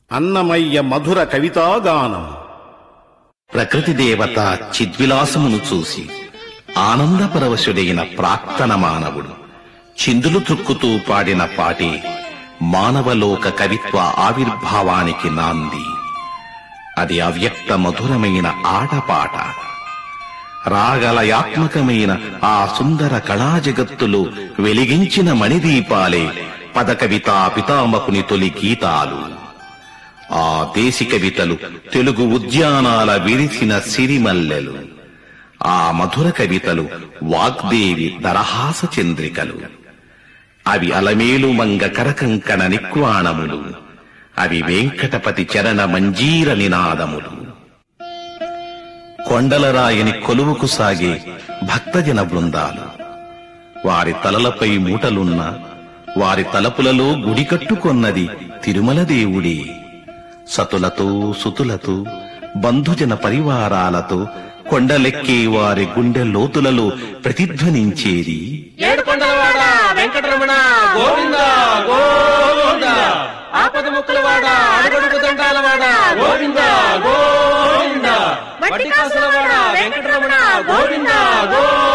అన్నమయ్య మధుర కవితాగానం ప్రకృతి దేవత చిద్విలాసమును చూసి ఆనందపరవశుడైన ప్రాక్తన మానవుడు చిందులు త్రుక్కుతూ పాడిన పాటే మానవలోక కవిత్వ ఆవిర్భావానికి నాంది అది అవ్యక్త మధురమైన ఆటపాట రాగలయాత్మకమైన ఆ సుందర కళా జగత్తులో వెలిగించిన మణిదీపాలే పదకవితా పితామకుని తొలి గీతాలు ఆ దేశి కవితలు తెలుగు ఉద్యానాల విరిసిన సిరిమల్లెలు ఆ మధుర కవితలు వాగ్దేవి దరహాస చంద్రికలు అవి అలమేలు మంగ కరకంకణ నిక్వాణములు అవి వెంకటపతి చరణ మంజీర నినాదములు కొండలరాయని కొలువుకు సాగే భక్తజన బృందాలు వారి తలలపై మూటలున్న వారి తలపులలో గుడి కట్టుకొన్నది తిరుమల దేవుడే సతులతో సుతులతో బంధుజన పరివారాలతో కొండలెక్కే వారి గుండె లోతులలో ప్రతిధ్వనించేది ఏడు కొండలవాడ వెంకటరమణ గోవింద గోవింద ఆపద ముక్కులవాడ అడుగడుగు దండాలవాడ గోవింద గోవింద వడ్డీ కాసులవాడ వెంకటరమణ గోవింద గోవింద